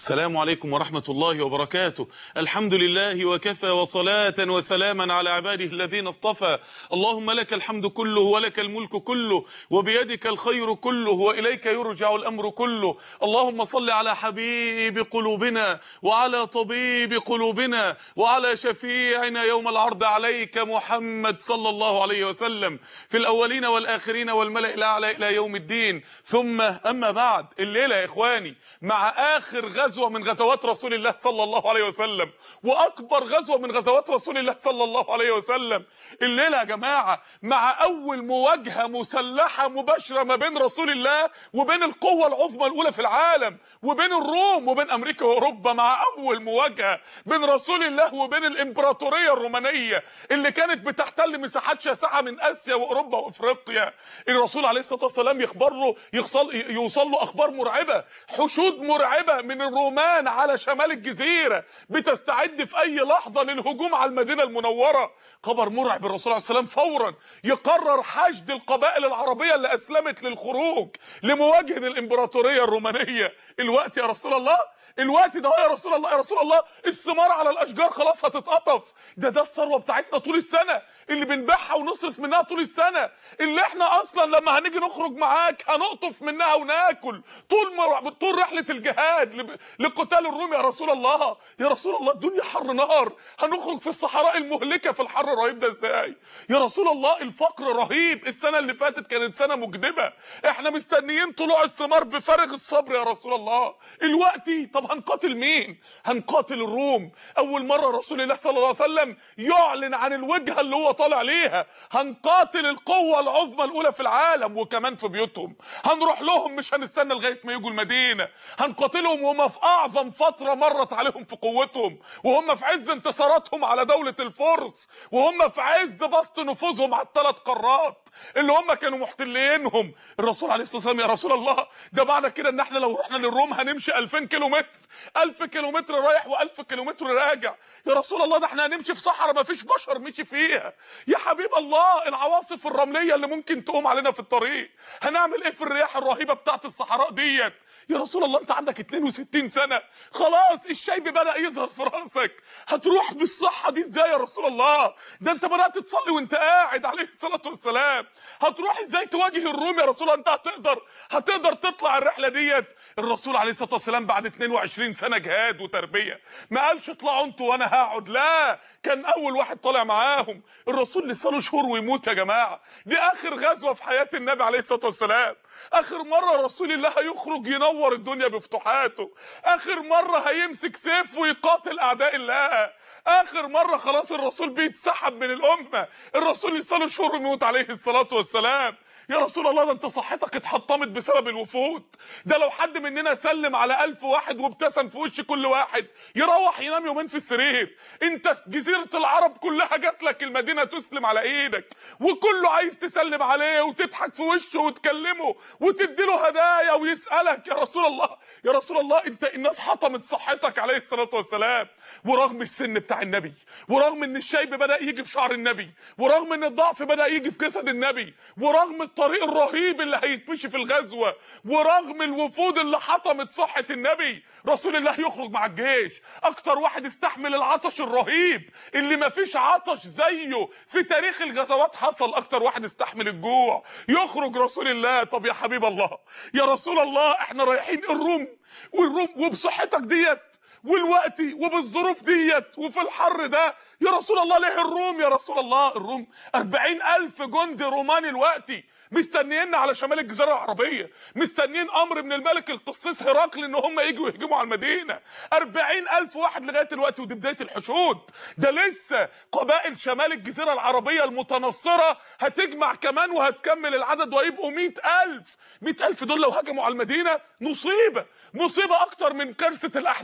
السلام عليكم ورحمة الله وبركاته الحمد لله وكفى وصلاة وسلاما على عباده الذين اصطفى اللهم لك الحمد كله ولك الملك كله وبيدك الخير كله وإليك يرجع الأمر كله اللهم صل على حبيب قلوبنا وعلى طبيب قلوبنا وعلى شفيعنا يوم العرض عليك محمد صلى الله عليه وسلم في الأولين والآخرين والملأ الأعلى إلى يوم الدين ثم أما بعد الليلة يا إخواني مع آخر غزوة من غزوات رسول الله صلى الله عليه وسلم وأكبر غزوة من غزوات رسول الله صلى الله عليه وسلم الليلة يا جماعة مع أول مواجهة مسلحة مباشرة ما بين رسول الله وبين القوة العظمى الأولى في العالم وبين الروم وبين أمريكا وأوروبا مع أول مواجهة بين رسول الله وبين الإمبراطورية الرومانية اللي كانت بتحتل مساحات شاسعة من آسيا وأوروبا وأفريقيا الرسول عليه الصلاة والسلام يخبر له يوصل يوصل له أخبار مرعبة حشود مرعبة من الرومان على شمال الجزيرة بتستعد في أي لحظة للهجوم على المدينة المنورة خبر مرعب الرسول عليه السلام فورا يقرر حشد القبائل العربية اللي أسلمت للخروج لمواجهة الإمبراطورية الرومانية الوقت يا رسول الله الوقت ده يا رسول الله يا رسول الله الثمار على الاشجار خلاص هتتقطف ده ده الثروه بتاعتنا طول السنه اللي بنبيعها ونصرف منها طول السنه اللي احنا اصلا لما هنيجي نخرج معاك هنقطف منها وناكل طول مر... طول رحله الجهاد ل... لقتال الروم يا رسول الله يا رسول الله الدنيا حر نار هنخرج في الصحراء المهلكه في الحر الرهيب ده ازاي يا رسول الله الفقر رهيب السنه اللي فاتت كانت سنه مجدبه احنا مستنيين طلوع الثمار بفارغ الصبر يا رسول الله الوقت طب هنقاتل مين هنقاتل الروم اول مره رسول الله صلى الله عليه وسلم يعلن عن الوجهه اللي هو طالع ليها هنقاتل القوه العظمى الاولى في العالم وكمان في بيوتهم هنروح لهم مش هنستنى لغايه ما يجوا المدينه هنقاتلهم وهم في اعظم فتره مرت عليهم في قوتهم وهم في عز انتصاراتهم على دوله الفرس وهم في عز بسط نفوذهم على الثلاث قارات اللي هم كانوا محتلينهم الرسول عليه الصلاه والسلام يا رسول الله ده معنى كده ان احنا لو رحنا للروم هنمشي 2000 كيلو متر 1000 كيلو متر رايح و1000 كيلو متر راجع يا رسول الله ده احنا هنمشي في صحراء ما فيش بشر مشي فيها يا حبيب الله العواصف الرمليه اللي ممكن تقوم علينا في الطريق هنعمل ايه في الرياح الرهيبه بتاعت الصحراء ديت يا رسول الله انت عندك 62 سنه خلاص الشيب بدا يظهر في راسك هتروح بالصحه دي ازاي يا رسول الله ده انت بدات تصلي وانت قاعد عليه الصلاه والسلام هتروح ازاي تواجه الروم يا رسول الله انت هتقدر هتقدر تطلع الرحله ديت الرسول عليه الصلاه والسلام بعد 22 سنه جهاد وتربيه ما قالش اطلعوا انتوا وانا هقعد لا كان اول واحد طالع معاهم الرسول لسه له شهور ويموت يا جماعه دي اخر غزوه في حياه النبي عليه الصلاه والسلام اخر مره رسول الله هيخرج ينور الدنيا بفتوحاته اخر مره هيمسك سيف ويقاتل اعداء الله اخر مره خلاص الرسول بيتسحب من الامه الرسول لسه له شهور ويموت عليه الصلاه والسلام يا رسول الله ده انت صحتك اتحطمت بسبب الوفود ده لو حد مننا سلم على ألف واحد وابتسم في وش كل واحد يروح ينام يومين في السرير انت جزيرة العرب كلها جات لك المدينة تسلم على ايدك وكله عايز تسلم عليه وتضحك في وشه وتكلمه وتديله هدايا ويسألك يا رسول الله يا رسول الله انت الناس حطمت صحتك عليه الصلاة والسلام ورغم السن بتاع النبي ورغم ان الشيب بدأ يجي في شعر النبي ورغم ان الضعف بدأ يجي في جسد النبي ورغم الطريق الرهيب اللي هيتمشي في الغزوة ورغم الوفود اللي حطمت صحة النبي رسول الله يخرج مع الجيش اكتر واحد استحمل العطش الرهيب اللي ما فيش عطش زيه في تاريخ الغزوات حصل اكتر واحد استحمل الجوع يخرج رسول الله طب يا حبيب الله يا رسول الله احنا رايحين الروم والروم وبصحتك ديت والوقت وبالظروف ديت وفي الحر ده يا رسول الله ليه الروم يا رسول الله الروم أربعين ألف جندي روماني الوقتي مستنيينا على شمال الجزيرة العربية مستنيين أمر من الملك القصيص هرقل إن هم يجوا يهجموا على المدينة أربعين ألف واحد لغاية الوقت ودي بداية الحشود ده لسه قبائل شمال الجزيرة العربية المتنصرة هتجمع كمان وهتكمل العدد ويبقوا مئة ألف مئة ألف دول لو هجموا على المدينة مصيبة مصيبة أكتر من كارثة الأحزاب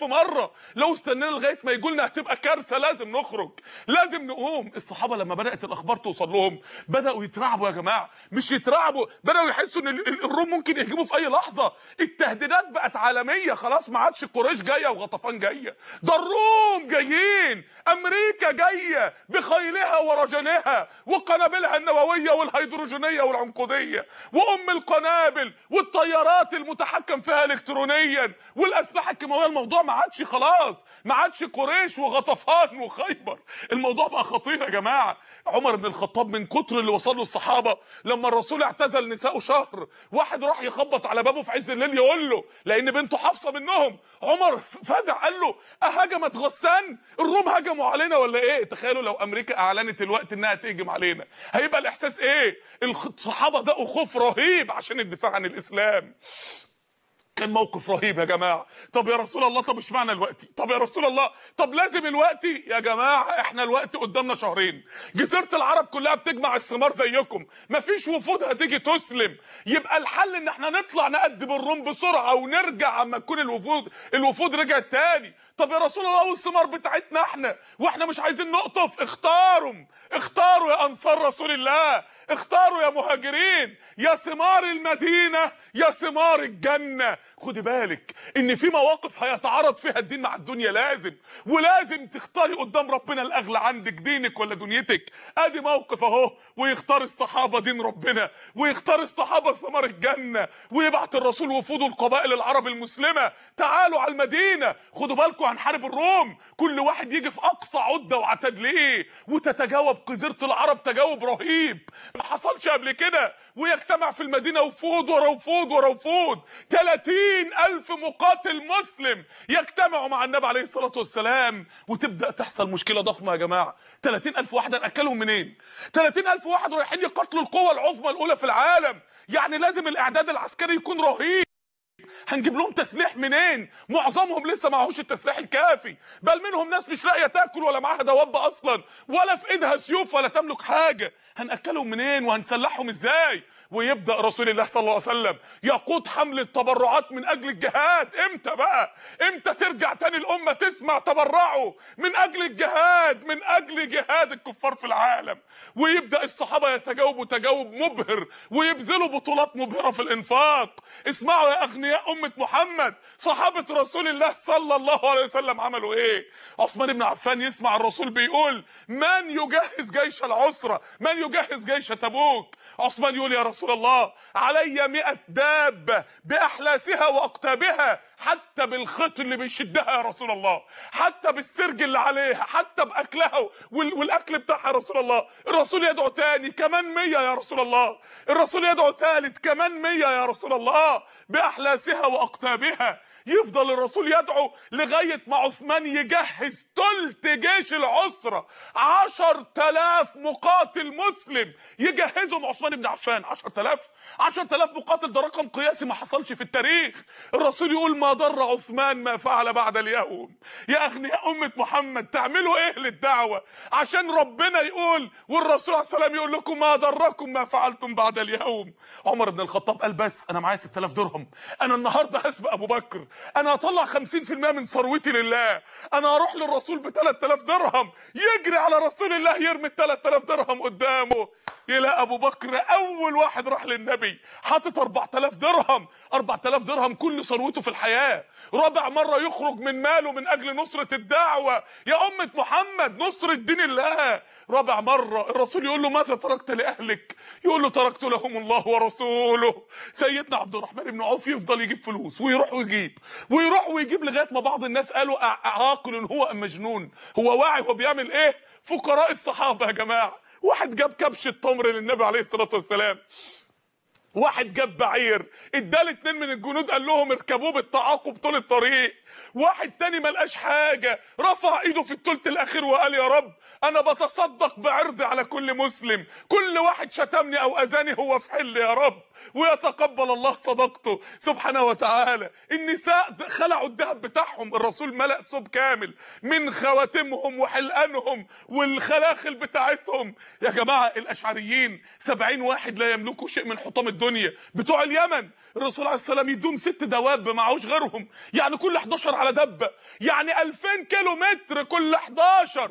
ألف مرة لو استنينا لغاية ما يجوا لنا هتبقى كارثة لازم نخرج لازم نقوم الصحابة لما بدأت الأخبار توصل لهم بدأوا يترعبوا يا جماعة مش يترعبوا بدأوا يحسوا إن ال- ال- الروم ممكن يهجموا في أي لحظة التهديدات بقت عالمية خلاص ما عادش قريش جاية وغطفان جاية ده الروم جايين أمريكا جاية بخيلها ورجلها وقنابلها النووية والهيدروجينية والعنقودية وأم القنابل والطيارات المتحكم فيها إلكترونيا والأسلحة الكيماوية الموضوع ما عادش خلاص ما عادش قريش وغطفان وخيبر الموضوع بقى خطير يا جماعة عمر بن الخطاب من كتر اللي وصل له الصحابة لما الرسول اعتزل نساءه شهر واحد راح يخبط على بابه في عز الليل يقول له لأن بنته حفصة منهم عمر فزع قال له أهجمت غسان الروم هجموا علينا ولا ايه تخيلوا لو امريكا اعلنت الوقت انها تهجم علينا هيبقى الاحساس ايه الخ- الصحابه دقوا خوف رهيب عشان الدفاع عن الاسلام كان موقف رهيب يا جماعه طب يا رسول الله طب اشمعنى الوقت طب يا رسول الله طب لازم الوقت يا جماعه احنا الوقت قدامنا شهرين جزيره العرب كلها بتجمع الثمار زيكم مفيش وفود هتيجي تسلم يبقى الحل ان احنا نطلع نقدم الروم بسرعه ونرجع اما تكون الوفود الوفود رجعت تاني طب يا رسول الله والثمار بتاعتنا احنا واحنا مش عايزين نقطف اختاروا اختاروا يا انصار رسول الله اختاروا يا مهاجرين يا ثمار المدينه يا ثمار الجنه خدي بالك ان في مواقف هيتعارض فيها الدين مع الدنيا لازم ولازم تختاري قدام ربنا الاغلى عندك دينك ولا دنيتك ادي موقف اهو ويختار الصحابه دين ربنا ويختار الصحابه ثمار الجنه ويبعت الرسول وفود القبائل العرب المسلمه تعالوا على المدينه خدوا بالكم هنحارب الروم كل واحد يجي في اقصى عده وعتاد ليه وتتجاوب جزيره العرب تجاوب رهيب ما حصلش قبل كده ويجتمع في المدينه وفود ورا وفود ورا وفود 30 الف مقاتل مسلم يجتمعوا مع النبي عليه الصلاه والسلام وتبدا تحصل مشكله ضخمه يا جماعه 30 الف واحد هناكلهم منين 30 الف واحد رايحين يقاتلوا القوه العظمى الاولى في العالم يعني لازم الاعداد العسكري يكون رهيب هنجيب لهم تسليح منين معظمهم لسه معهوش التسليح الكافي بل منهم ناس مش لاقيه تاكل ولا معاها دواب اصلا ولا في ايدها سيوف ولا تملك حاجه هناكلهم منين وهنسلحهم ازاي ويبدا رسول الله صلى الله عليه وسلم يقود حمله تبرعات من اجل الجهاد امتى بقى امتى ترجع تاني الامه تسمع تبرعوا من اجل الجهاد من اجل جهاد الكفار في العالم ويبدا الصحابه يتجاوبوا تجاوب مبهر ويبذلوا بطولات مبهره في الانفاق اسمعوا يا اغنياء امه محمد صحابه رسول الله صلى الله عليه وسلم عملوا ايه عثمان بن عفان يسمع الرسول بيقول من يجهز جيش العسره من يجهز جيش تبوك عثمان يقول يا رسول الله علي مئة دابة بأحلاسها وأقتابها حتى بالخيط اللي بيشدها يا رسول الله حتى بالسرج اللي عليها حتى بأكلها وال- والأكل بتاعها يا رسول الله الرسول يدعو تاني كمان مية يا رسول الله الرسول يدعو تالت كمان مية يا رسول الله بأحلاسها وأقتابها يفضل الرسول يدعو لغاية ما عثمان يجهز تلت جيش العسرة عشر تلاف مقاتل مسلم يجهزهم عثمان بن عفان عشر تلاف عشر تلاف مقاتل ده رقم قياسي ما حصلش في التاريخ الرسول يقول ما ضر عثمان ما فعل بعد اليوم يا أغنياء أمة محمد تعملوا إيه للدعوة عشان ربنا يقول والرسول عليه السلام يقول لكم ما ضركم ما فعلتم بعد اليوم عمر بن الخطاب قال بس أنا معايا 6000 درهم أنا النهاردة هسبق أبو بكر أنا هطلع 50% من ثروتي لله أنا هروح للرسول ب 3000 درهم يجري على رسول الله يرمي ال 3000 درهم قدامه يلاقي ابو بكر اول واحد راح للنبي حاطط 4000 درهم 4000 درهم كل ثروته في الحياه رابع مره يخرج من ماله من اجل نصره الدعوه يا امه محمد نصره دين الله رابع مره الرسول يقول له ماذا تركت لاهلك يقول له تركت لهم الله ورسوله سيدنا عبد الرحمن بن عوف يفضل يجيب فلوس ويروح ويجيب ويروح ويجيب لغايه ما بعض الناس قالوا أع- عاقل هو ام مجنون هو واعي هو بيعمل ايه فقراء الصحابه يا جماعه واحد جاب كبش التمر للنبي عليه الصلاه والسلام واحد جاب بعير اداه اتنين من الجنود قال لهم اركبوه بالتعاقب طول الطريق واحد تاني ملقاش حاجه رفع ايده في التلت الاخير وقال يا رب انا بتصدق بعرضي على كل مسلم كل واحد شتمني او اذاني هو في حل يا رب ويتقبل الله صدقته سبحانه وتعالى النساء خلعوا الذهب بتاعهم الرسول ملأ ثوب كامل من خواتمهم وحلقانهم والخلاخل بتاعتهم يا جماعه الاشعريين سبعين واحد لا يملكوا شيء من حطام الدنيا الدنيا بتوع اليمن الرسول عليه السلام يدوم ست دواب معهوش غيرهم يعني كل 11 على دبه يعني 2000 كيلو متر كل 11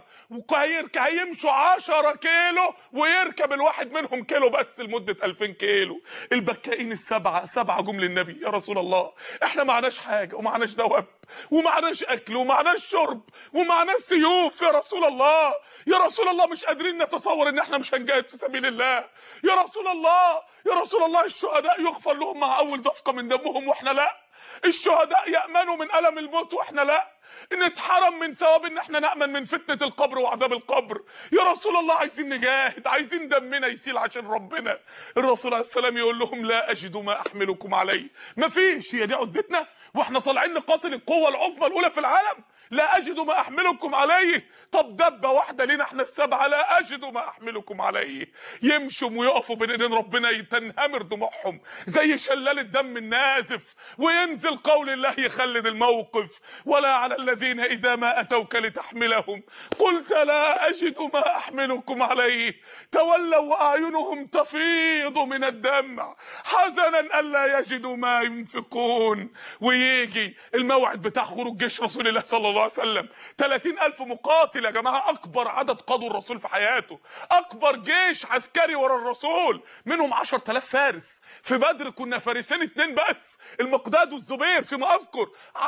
وهيمشوا 10 كيلو ويركب الواحد منهم كيلو بس لمده 2000 كيلو البكائين السبعه سبعه جم للنبي يا رسول الله احنا معناش حاجه ومعناش دواب ومعناش اكل ومعناش شرب ومعناش سيوف يا رسول الله يا رسول الله مش قادرين نتصور ان احنا مش هنجاهد في سبيل الله يا رسول الله يا رسول الله الشهداء يغفر لهم مع اول دفقه من دمهم واحنا لا الشهداء يامنوا من الم الموت واحنا لا نتحرم من ثواب ان احنا نامن من فتنه القبر وعذاب القبر يا رسول الله عايزين نجاهد عايزين دمنا يسيل عشان ربنا الرسول عليه السلام يقول لهم لا اجد ما احملكم عليه مفيش هي دي عدتنا واحنا طالعين نقاتل القوه العظمى الاولى في العالم لا اجد ما احملكم عليه طب دبه واحده لينا احنا السبعه لا اجد ما احملكم عليه يمشوا ويقفوا بين ايدين ربنا تنهمر دموعهم زي شلال الدم النازف وينزل قول الله يخلد الموقف ولا على الذين اذا ما اتوك لتحملهم قلت لا اجد ما احملكم عليه تولوا واعينهم تفيض من الدمع حزنا الا يجدوا ما ينفقون ويجي الموعد بتاع خروج جيش رسول الله صلى الله عليه وسلم 30 ألف مقاتل يا جماعة أكبر عدد قادوا الرسول في حياته أكبر جيش عسكري ورا الرسول منهم 10000 فارس في بدر كنا فارسين اتنين بس المقداد والزبير فيما أذكر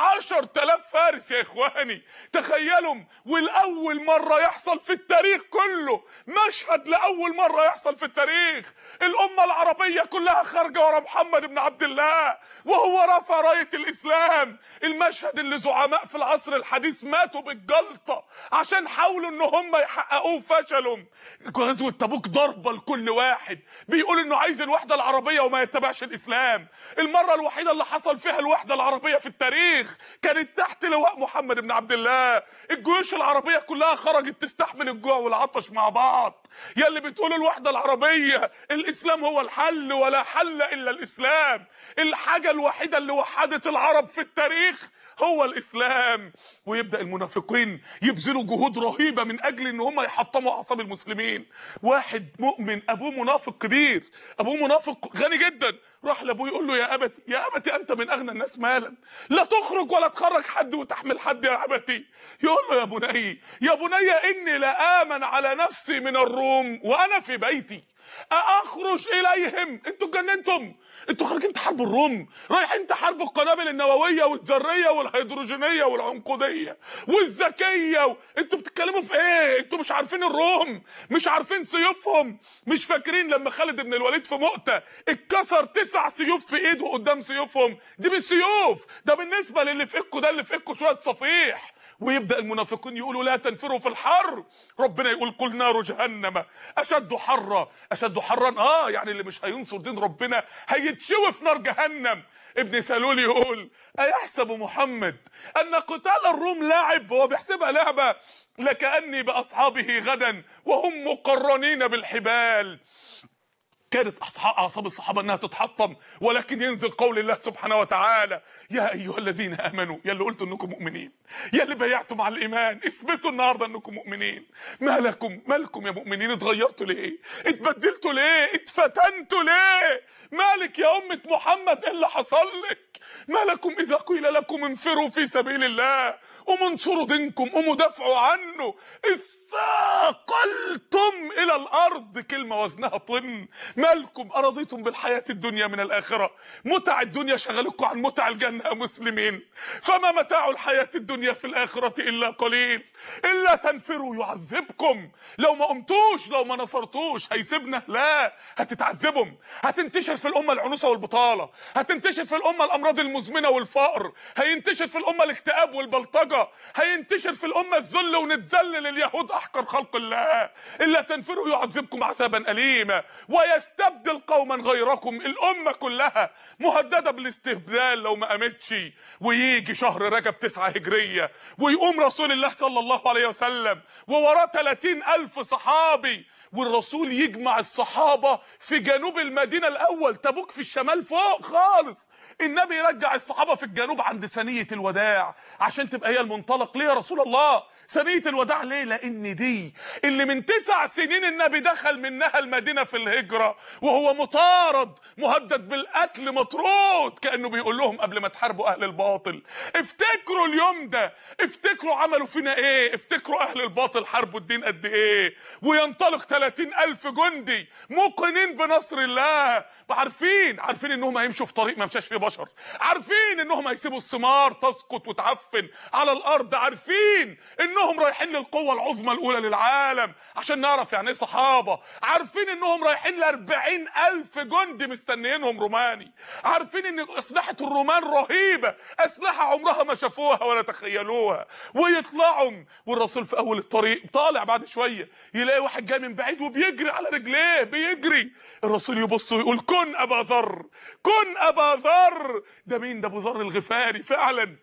10000 فارس يا إخواني تخيلوا والأول مرة يحصل في التاريخ كله مشهد لأول مرة يحصل في التاريخ الأمة العربية كلها خارجة ورا محمد بن عبد الله وهو رفع راية الإسلام المشهد اللي زعماء في العصر الحديث ماتوا بالجلطة عشان حاولوا ان هم يحققوه فشلوا غزوة تبوك ضربة لكل واحد بيقول انه عايز الوحدة العربية وما يتبعش الاسلام المرة الوحيدة اللي حصل فيها الوحدة العربية في التاريخ كانت تحت لواء محمد بن عبد الله الجيوش العربية كلها خرجت تستحمل الجوع والعطش مع بعض يا اللي بتقول الوحدة العربية الاسلام هو الحل ولا حل الا الاسلام الحاجة الوحيدة اللي وحدت العرب في التاريخ هو الاسلام ويبدا المنافقين يبذلوا جهود رهيبه من اجل ان هم يحطموا اعصاب المسلمين واحد مؤمن ابوه منافق كبير ابوه منافق غني جدا راح لابوه يقول له يا ابتي يا ابتي انت من اغنى الناس مالا لا تخرج ولا تخرج حد وتحمل حد يا ابتي يقول له يا بني يا بني اني لامن على نفسي من الروم وانا في بيتي اخرج اليهم انتوا اتجننتم انتوا خارجين تحاربوا الروم رايحين تحاربوا القنابل النوويه والذريه والهيدروجينيه والعنقوديه والذكيه و... انتوا بتتكلموا في ايه انتوا مش عارفين الروم مش عارفين سيوفهم مش فاكرين لما خالد بن الوليد في مؤتة اتكسر تسع سيوف في ايده قدام سيوفهم دي مش سيوف ده بالنسبه للي في ايدكم ده اللي في ايدكم شويه صفيح ويبدا المنافقون يقولوا لا تنفروا في الحر ربنا يقول قل نار جهنم اشد حرا اشد حرا اه يعني اللي مش هينصر دين ربنا هيتشوي في نار جهنم ابن سلول يقول ايحسب محمد ان قتال الروم لاعب هو بيحسبها لعبه لكاني باصحابه غدا وهم مقرنين بالحبال كانت اعصاب الصحابه انها تتحطم ولكن ينزل قول الله سبحانه وتعالى يا ايها الذين امنوا يا اللي قلتوا انكم مؤمنين يا اللي بيعتم على الايمان اثبتوا النهارده انكم مؤمنين ما لكم مالكم يا مؤمنين اتغيرتوا ليه اتبدلتوا ليه اتفتنتوا ليه مالك يا امه محمد ايه اللي حصل لك ما لكم اذا قيل لكم انفروا في سبيل الله قوموا انصروا دينكم قوموا دافعوا عنه ثاقلتم الى الارض كلمه وزنها طن مالكم ارضيتم بالحياه الدنيا من الاخره متع الدنيا شغلكم عن متع الجنه يا مسلمين فما متاع الحياه الدنيا في الاخره الا قليل الا تنفروا يعذبكم لو ما قمتوش لو ما نصرتوش هيسيبنا لا هتتعذبهم هتنتشر في الامه العنوسه والبطاله هتنتشر في الامه الامراض المزمنه والفقر هينتشر في الامه الاكتئاب والبلطجه هينتشر في الامه الذل ونتذلل اليهود احقر خلق الله الا تنفروا يعذبكم عذابا اليما ويستبدل قوما غيركم الامه كلها مهدده بالاستبدال لو ما قامتش ويجي شهر رجب تسعة هجريه ويقوم رسول الله صلى الله عليه وسلم ووراه 30 الف صحابي والرسول يجمع الصحابه في جنوب المدينه الاول تبوك في الشمال فوق خالص النبي يرجع الصحابه في الجنوب عند ثنيه الوداع عشان تبقى هي المنطلق ليه يا رسول الله ثنيه الوداع ليه لان ان دي اللي من تسع سنين النبي دخل منها المدينه في الهجره وهو مطارد مهدد بالقتل مطرود كانه بيقول لهم قبل ما تحاربوا اهل الباطل افتكروا اليوم ده افتكروا عملوا فينا ايه افتكروا اهل الباطل حاربوا الدين قد ايه وينطلق 30 الف جندي موقنين بنصر الله عارفين عارفين انهم هيمشوا في طريق ما مشاش فيه بشر عارفين انهم هيسيبوا الثمار تسقط وتعفن على الارض عارفين انهم رايحين للقوه العظمى الاولى للعالم عشان نعرف يعني ايه صحابه عارفين انهم رايحين ل 40 الف جندي مستنيينهم روماني عارفين ان اسلحه الرومان رهيبه اسلحه عمرها ما شافوها ولا تخيلوها ويطلعوا والرسول في اول الطريق طالع بعد شويه يلاقي واحد جاي من بعيد وبيجري على رجليه بيجري الرسول يبص ويقول كن ابا ذر كن ابا ذر ده مين ده ابو ذر الغفاري فعلا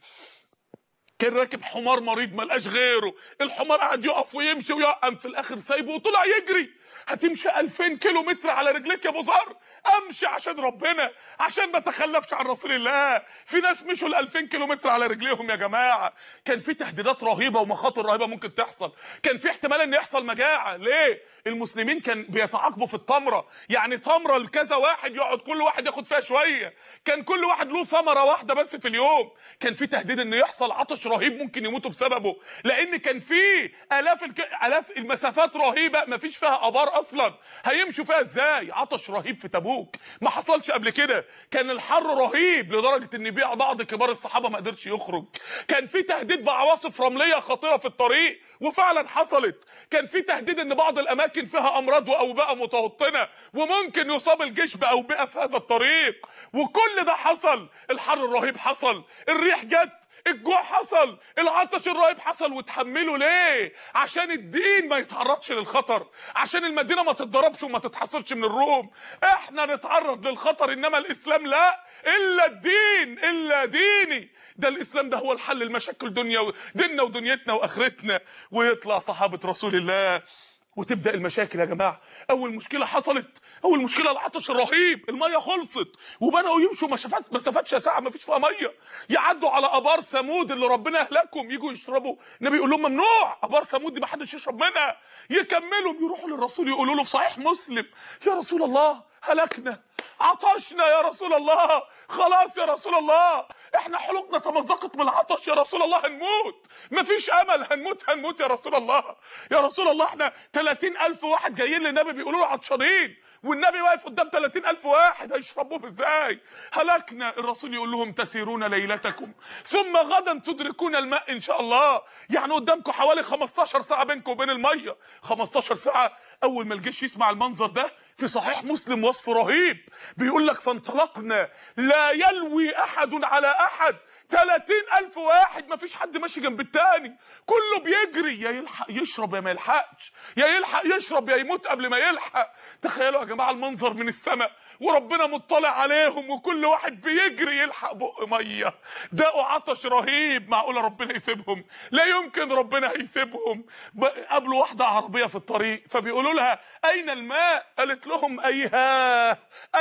كان راكب حمار مريض ملقاش غيره الحمار قعد يقف ويمشي ويقم في الاخر سايبه وطلع يجري هتمشي 2000 كيلو متر على رجليك يا ابو ذر امشي عشان ربنا عشان ما تخلفش عن رسول الله في ناس مشوا ال 2000 كيلو متر على رجليهم يا جماعه كان في تهديدات رهيبه ومخاطر رهيبه ممكن تحصل كان في احتمال ان يحصل مجاعه ليه المسلمين كان بيتعاقبوا في التمره يعني تمره لكذا واحد يقعد كل واحد ياخد فيها شويه كان كل واحد له ثمره واحده بس في اليوم كان في تهديد ان يحصل عطش رهيب ممكن يموتوا بسببه لان كان في الاف الك... الاف المسافات رهيبه ما فيش فيها ابار اصلا هيمشوا فيها ازاي عطش رهيب في تبوك ما حصلش قبل كده كان الحر رهيب لدرجه ان بيع بعض كبار الصحابه ما قدرش يخرج كان في تهديد بعواصف رمليه خطيره في الطريق وفعلا حصلت كان في تهديد ان بعض الاماكن فيها امراض واوبئه متوطنه وممكن يصاب الجيش باوبئه في هذا الطريق وكل ده حصل الحر الرهيب حصل الريح جت الجوع حصل العطش الرهيب حصل وتحملوا ليه عشان الدين ما يتعرضش للخطر عشان المدينه ما تتضربش وما تتحصرش من الروم احنا نتعرض للخطر انما الاسلام لا الا الدين الا ديني ده الاسلام ده هو الحل لمشاكل دنيا ديننا ودنيتنا واخرتنا ويطلع صحابه رسول الله وتبدا المشاكل يا جماعه اول مشكله حصلت اول مشكله العطش الرهيب الميه خلصت وبداوا يمشوا مسافات مسافات شاسعه ما فيش فيها ميه يعدوا على ابار ثمود اللي ربنا اهلكهم يجوا يشربوا النبي يقول لهم ممنوع ابار ثمود دي ما حدش يشرب منها يكملوا يروحوا للرسول يقولوا له في صحيح مسلم يا رسول الله هلكنا عطشنا يا رسول الله خلاص يا رسول الله احنا حلقنا تمزقت من العطش يا رسول الله هنموت مفيش امل هنموت هنموت يا رسول الله يا رسول الله احنا 30 الف واحد جايين للنبي بيقولوا له عطشانين والنبي واقف قدام 30 الف واحد هيشربوهم ازاي هلكنا الرسول يقول لهم تسيرون ليلتكم ثم غدا تدركون الماء ان شاء الله يعني قدامكم حوالي 15 ساعه بينكم وبين الميه 15 ساعه اول ما الجيش يسمع المنظر ده في صحيح مسلم وصف رهيب بيقول لك فانطلقنا لا يلوي احد على احد 30 ألف واحد ما فيش حد ماشي جنب التاني كله بيجري يا يلحق يشرب يا ما يلحقش يا يلحق يشرب يا يموت قبل ما يلحق تخيلوا يا جماعة المنظر من السماء وربنا مطلع عليهم وكل واحد بيجري يلحق بق مية دقوا عطش رهيب معقولة ربنا يسيبهم لا يمكن ربنا هيسيبهم قابلوا واحدة عربية في الطريق فبيقولوا لها أين الماء قالت لهم أيها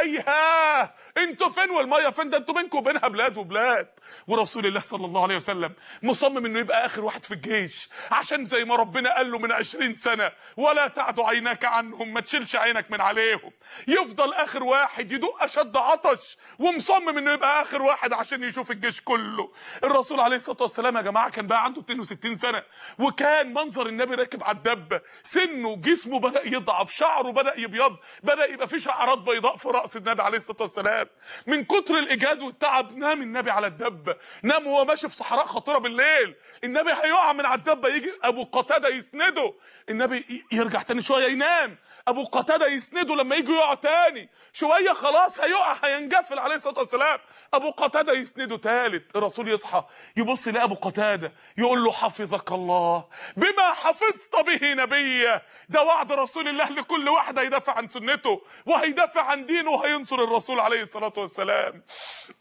أيها انتوا فين والمية فين ده انتوا بينكم وبينها بلاد وبلاد ورسول الله صلى الله عليه وسلم مصمم انه يبقى اخر واحد في الجيش عشان زي ما ربنا قال له من عشرين سنة ولا تعد عيناك عنهم ما تشيلش عينك من عليهم يفضل اخر واحد يدق اشد عطش ومصمم انه يبقى اخر واحد عشان يشوف الجيش كله الرسول عليه الصلاة والسلام يا جماعة كان بقى عنده 62 سنة وكان منظر النبي راكب على الدبة سنه جسمه بدأ يضعف شعره بدأ يبيض بدأ يبقى فيه شعرات بيضاء في رأس النبي عليه الصلاة والسلام من كتر الاجهاد والتعب نام النبي على الدبة نام وهو ماشي في صحراء خطيره بالليل النبي هيقع من على الدبه يجي ابو قتاده يسنده النبي يرجع تاني شويه ينام ابو قتاده يسنده لما يجي يقع تاني شويه خلاص هيقع هينجفل عليه الصلاه والسلام ابو قتاده يسنده تالت الرسول يصحى يبص يلاقي ابو قتاده يقول له حفظك الله بما حفظت به نبيه ده وعد رسول الله لكل واحد هيدافع عن سنته وهيدافع عن دينه وهينصر الرسول عليه الصلاه والسلام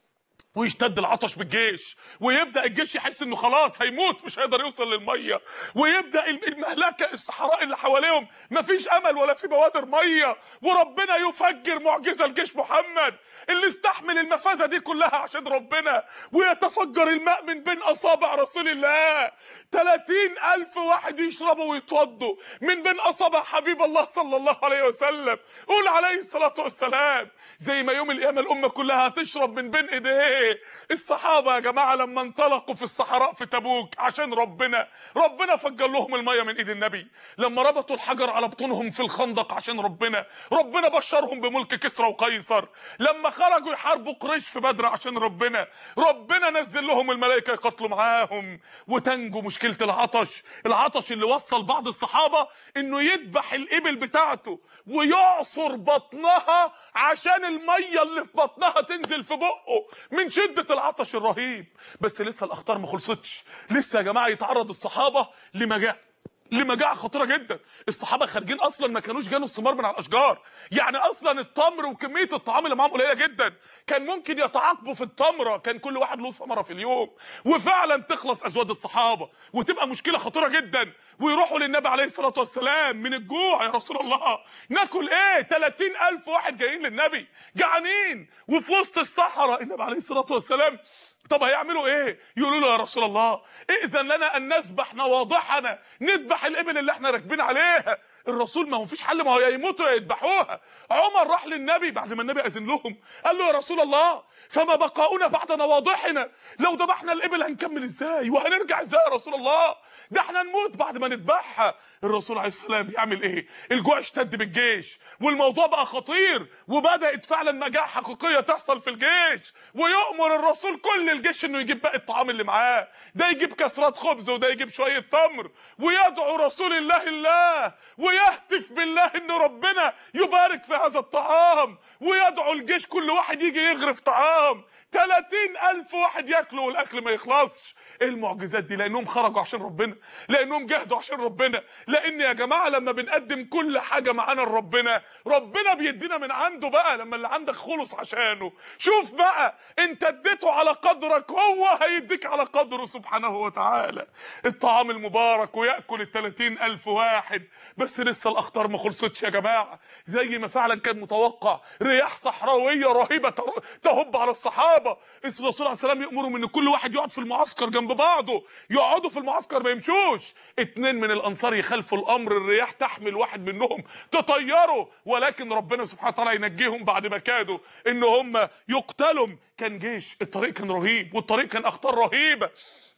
ويشتد العطش بالجيش ويبدا الجيش يحس انه خلاص هيموت مش هيقدر يوصل للميه ويبدا المهلكه الصحراء اللي حواليهم مفيش امل ولا في بوادر ميه وربنا يفجر معجزه لجيش محمد اللي استحمل المفازه دي كلها عشان ربنا ويتفجر الماء من بين اصابع رسول الله 30 الف واحد يشربوا ويتوضوا من بين اصابع حبيب الله صلى الله عليه وسلم قول عليه الصلاه والسلام زي ما يوم القيامه الامه كلها هتشرب من بين ايديه الصحابه يا جماعه لما انطلقوا في الصحراء في تبوك عشان ربنا ربنا فجر لهم الميه من ايد النبي لما ربطوا الحجر على بطونهم في الخندق عشان ربنا ربنا بشرهم بملك كسرى وقيصر لما خرجوا يحاربوا قريش في بدر عشان ربنا ربنا نزل لهم الملائكه يقاتلوا معاهم وتنجو مشكله العطش العطش اللي وصل بعض الصحابه انه يذبح الابل بتاعته ويعصر بطنها عشان الميه اللي في بطنها تنزل في بقه من شده العطش الرهيب بس لسه الاخطار ما خلصتش لسه يا جماعه يتعرض الصحابه لمجاعه لمجاعه خطيره جدا الصحابه خارجين اصلا ما كانوش جانوا الثمار من على الاشجار يعني اصلا التمر وكميه الطعام اللي معاهم قليله جدا كان ممكن يتعاقبوا في التمره كان كل واحد له ثمره في اليوم وفعلا تخلص ازواج الصحابه وتبقى مشكله خطيره جدا ويروحوا للنبي عليه الصلاه والسلام من الجوع يا رسول الله ناكل ايه 30000 واحد جايين للنبي جعانين وفي وسط الصحراء النبي عليه الصلاه والسلام طب هيعملوا ايه يقولوا له يا رسول الله ائذن لنا ان نذبح نواضحنا نذبح الابل اللي احنا راكبين عليها الرسول ما هو فيش حل ما هو يا يموتوا يا يذبحوها عمر راح للنبي بعد ما النبي اذن لهم قال له يا رسول الله فما بقاؤنا بعد نواضحنا لو ذبحنا الابل هنكمل ازاي وهنرجع ازاي يا رسول الله ده احنا نموت بعد ما نذبحها الرسول عليه السلام يعمل ايه الجوع اشتد بالجيش والموضوع بقى خطير وبدات فعلا مجاعه حقيقيه تحصل في الجيش ويؤمر الرسول كل الجيش انه يجيب باقي الطعام اللي معاه ده يجيب كسرات خبز وده يجيب شويه تمر ويدعو رسول الله الله ويهتف بالله ان ربنا يبارك في هذا الطعام ويدعو الجيش كل واحد يجي يغرف طعام 30 ألف واحد ياكلوا والأكل ما يخلصش ايه المعجزات دي لانهم خرجوا عشان ربنا لانهم جهدوا عشان ربنا لان يا جماعه لما بنقدم كل حاجه معانا لربنا ربنا بيدينا من عنده بقى لما اللي عندك خلص عشانه شوف بقى انت اديته على قدرك هو هيديك على قدره سبحانه وتعالى الطعام المبارك وياكل ال ألف واحد بس لسه الاخطار ما خلصتش يا جماعه زي ما فعلا كان متوقع رياح صحراويه رهيبه تهب على الصحابه الرسول صلى الله عليه وسلم يامرهم ان كل واحد يقعد في المعسكر جنب بعضه يقعدوا في المعسكر ما يمشوش اتنين من الانصار يخالفوا الامر الرياح تحمل واحد منهم تطيروا ولكن ربنا سبحانه وتعالى ينجيهم بعد ما كادوا ان هم يقتلوا كان جيش الطريق كان رهيب والطريق كان اخطار رهيبه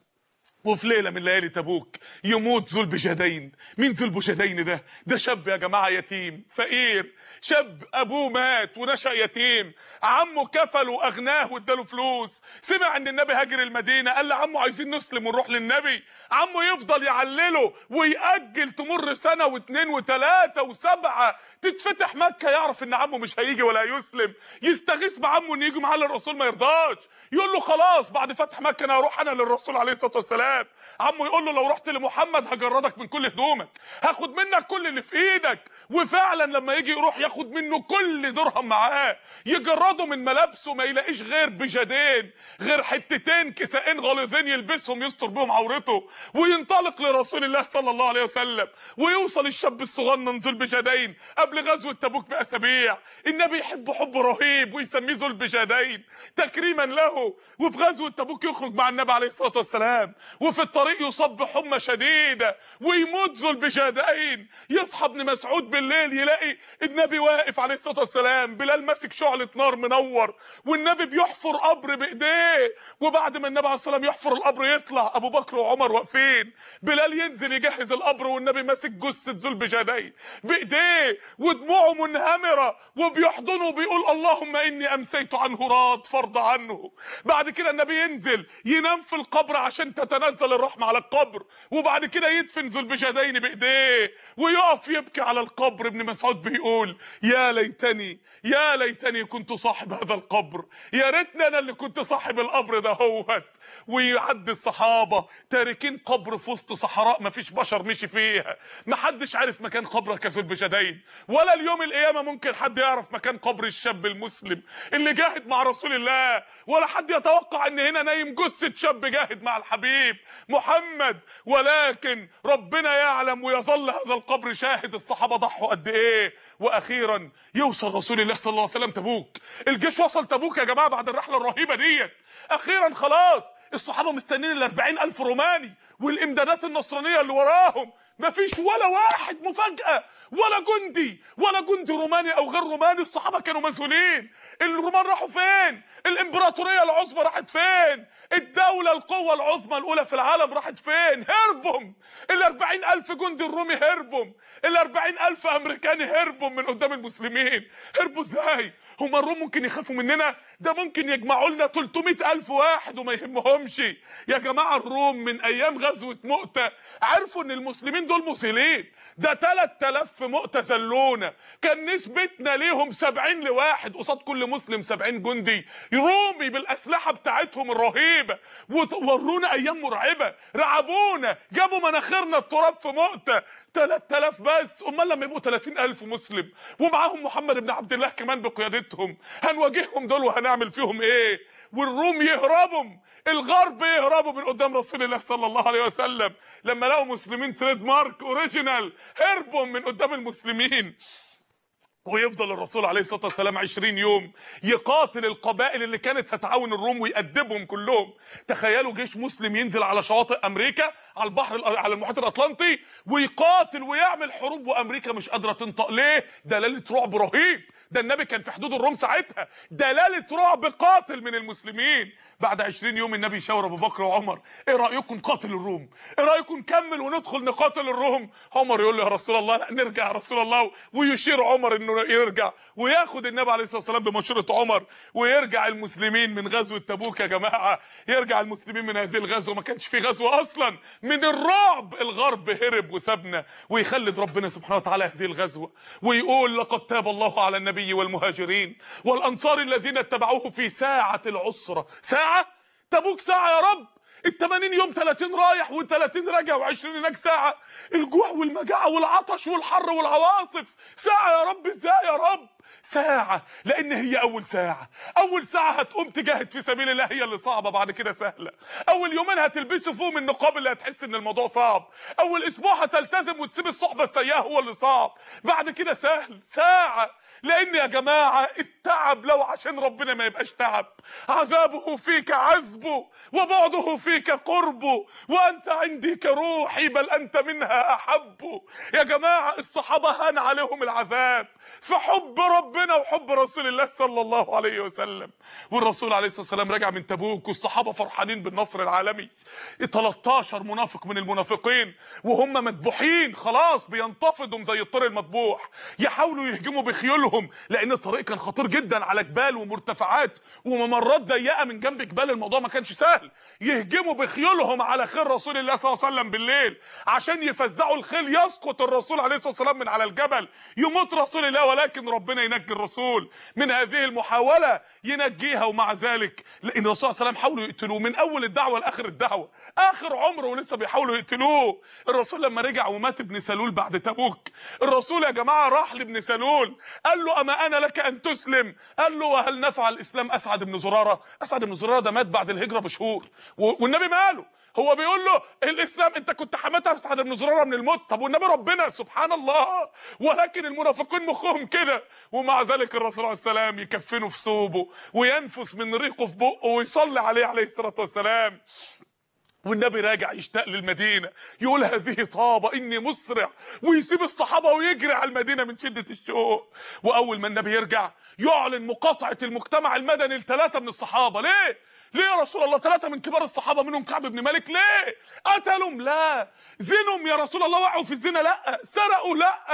وفي ليله من ليالي تبوك يموت ذو البجدين مين ذو البجدين ده ده شاب يا جماعه يتيم فقير شاب ابوه مات ونشا يتيم عمه كفل واغناه واداله فلوس سمع ان النبي هاجر المدينه قال لعمه عايزين نسلم ونروح للنبي عمه يفضل يعلله ويأجل تمر سنه واثنين وثلاثه وسبعه تتفتح مكه يعرف ان عمه مش هيجي ولا هيسلم يستغيث بعمه ان يجي معاه للرسول ما يرضاش يقول له خلاص بعد فتح مكه انا هروح انا للرسول عليه الصلاه والسلام عمه يقول له لو رحت لمحمد هجردك من كل هدومك هاخد منك كل اللي في ايدك وفعلا لما يجي يروح ياخد منه كل درهم معاه يجرده من ملابسه ما يلاقيش غير بجدين غير حتتين كسائين غليظين يلبسهم يستر بهم عورته وينطلق لرسول الله صلى الله عليه وسلم ويوصل الشاب الصغنن ذو البجدين قبل غزوه تبوك باسابيع النبي يحبه حب رهيب ويسميه ذو البجدين تكريما له وفي غزوه تبوك يخرج مع النبي عليه الصلاه والسلام وفي الطريق يصاب بحمى شديده ويموت ذو البجدين يصحى ابن مسعود بالليل يلاقي النبي واقف عليه الصلاه والسلام بلال ماسك شعله نار منور والنبي بيحفر قبر بايديه وبعد ما النبي عليه الصلاه والسلام يحفر القبر يطلع ابو بكر وعمر واقفين بلال ينزل يجهز القبر والنبي ماسك جثه ذو البجدين بايديه ودموعه منهمره وبيحضنه وبيقول اللهم اني امسيت عنه راض فرض عنه بعد كده النبي ينزل ينام في القبر عشان تتنزل ينزل الرحمه على القبر وبعد كده يدفن ذو البجدين بايديه ويقف يبكي على القبر ابن مسعود بيقول يا ليتني يا ليتني كنت صاحب هذا القبر يا ريتني انا اللي كنت صاحب القبر ده هوت ويعدي الصحابه تاركين قبر في وسط صحراء ما فيش بشر مشي فيها ما حدش عارف مكان قبرك يا ذو البجدين ولا اليوم القيامه ممكن حد يعرف مكان قبر الشاب المسلم اللي جاهد مع رسول الله ولا حد يتوقع ان هنا نايم جثه شاب جاهد مع الحبيب محمد ولكن ربنا يعلم ويظل هذا القبر شاهد الصحابه ضحوا قد ايه واخيرا يوصل رسول الله صلى الله عليه وسلم تبوك الجيش وصل تبوك يا جماعه بعد الرحله الرهيبه ديت اخيرا خلاص الصحابه مستنيين ال ألف روماني والامدادات النصرانيه اللي وراهم مفيش ولا واحد مفاجاه ولا جندي ولا جندي روماني او غير روماني الصحابه كانوا مسؤولين الرومان راحوا فين الامبراطوريه العظمى راحت فين الدوله القوه العظمى الاولى في العالم راحت فين هربهم ال ألف جندي الرومي هربهم ال ألف امريكاني هربهم من قدام المسلمين هربوا ازاي هما الروم ممكن يخافوا مننا ده ممكن يجمعوا لنا 300 ألف واحد وما يهمهمش يا جماعة الروم من أيام غزوة مؤتة عرفوا إن المسلمين دول مسيلين ده 3000 في مؤتة زلونا كان نسبتنا ليهم 70 لواحد قصاد كل مسلم 70 جندي رومي بالأسلحة بتاعتهم الرهيبة ورونا أيام مرعبة رعبونا جابوا مناخيرنا التراب في مؤتة 3000 بس أمال لما يبقوا 30000 مسلم ومعاهم محمد بن عبد الله كمان بقيادتهم هنواجههم دول وهنعمل فيهم ايه والروم يهربوا الغرب يهربوا من قدام رسول الله صلى الله عليه وسلم لما لقوا مسلمين تريد مارك اوريجينال هربوا من قدام المسلمين ويفضل الرسول عليه الصلاه والسلام 20 يوم يقاتل القبائل اللي كانت هتعاون الروم ويأدبهم كلهم تخيلوا جيش مسلم ينزل على شواطئ امريكا على البحر على المحيط الاطلنطي ويقاتل ويعمل حروب وامريكا مش قادره تنطق ليه دلاله رعب رهيب ده النبي كان في حدود الروم ساعتها دلاله رعب قاتل من المسلمين بعد 20 يوم النبي يشاور ابو بكر وعمر ايه رايكم نقاتل الروم ايه رايكم نكمل وندخل نقاتل الروم عمر يقول له يا رسول الله لا نرجع يا رسول الله ويشير عمر انه يرجع وياخد النبي عليه الصلاه والسلام بمشوره عمر ويرجع المسلمين من غزوه تبوك يا جماعه يرجع المسلمين من هذه الغزوه ما كانش في غزوه اصلا من الرعب الغرب هرب وسابنا ويخلد ربنا سبحانه وتعالى هذه الغزوه ويقول لقد تاب الله على النبي والمهاجرين والانصار الذين اتبعوه في ساعه العسره ساعه تبوك ساعه يا رب ال 80 يوم 30 رايح و30 راجع و20 هناك ساعه الجوع والمجاعه والعطش والحر والعواصف ساعه يا رب ازاي يا رب ساعة لأن هي أول ساعة أول ساعة هتقوم تجاهد في سبيل الله هي اللي صعبة بعد كده سهلة أول يومين هتلبسوا فيهم النقاب اللي هتحس إن الموضوع صعب أول أسبوع هتلتزم وتسيب الصحبة السيئة هو اللي صعب بعد كده سهل ساعة لأن يا جماعة التعب لو عشان ربنا ما يبقاش تعب عذابه فيك عذبه وبعده فيك قربه وأنت عندي كروحي بل أنت منها أحب يا جماعة الصحابة هان عليهم العذاب في حب ربنا وحب رسول الله صلى الله عليه وسلم والرسول عليه الصلاة والسلام رجع من تبوك والصحابة فرحانين بالنصر العالمي 13 منافق من المنافقين وهم مذبوحين خلاص بينتفضوا زي الطير المذبوح يحاولوا يهجموا بخيولهم لان الطريق كان خطير جدا على جبال ومرتفعات وممرات ضيقه من جنب جبال الموضوع ما كانش سهل يهجموا بخيولهم على خيل رسول الله صلى الله عليه وسلم بالليل عشان يفزعوا الخيل يسقط الرسول عليه الصلاه والسلام من على الجبل يموت رسول الله ولكن ربنا ينجي الرسول من هذه المحاوله ينجيها ومع ذلك لان الرسول صلى الله عليه وسلم حاولوا يقتلوه من اول الدعوه لاخر الدعوه اخر عمره ولسه بيحاولوا يقتلوه الرسول لما رجع ومات ابن سلول بعد تبوك الرسول يا جماعه راح لابن سلول قال له اما انا لك ان تسلم قال له وهل نفع الاسلام اسعد بن زراره اسعد بن زراره ده مات بعد الهجره بشهور والنبي ماله هو بيقول له الاسلام انت كنت حماتها اسعد بن زراره من الموت طب والنبي ربنا سبحان الله ولكن المنافقين مخهم كده ومع ذلك الرسول عليه السلام يكفنه في ثوبه وينفس من ريقه في بقه ويصلي عليه عليه الصلاه والسلام والنبي راجع يشتاق للمدينه يقول هذه طابه اني مسرع ويسيب الصحابه ويجري على المدينه من شده الشوق واول ما النبي يرجع يعلن مقاطعه المجتمع المدني لثلاثه من الصحابه ليه ليه يا رسول الله ثلاثه من كبار الصحابه منهم كعب بن مالك ليه قتلهم لا زنهم يا رسول الله وقعوا في الزنا لا سرقوا لا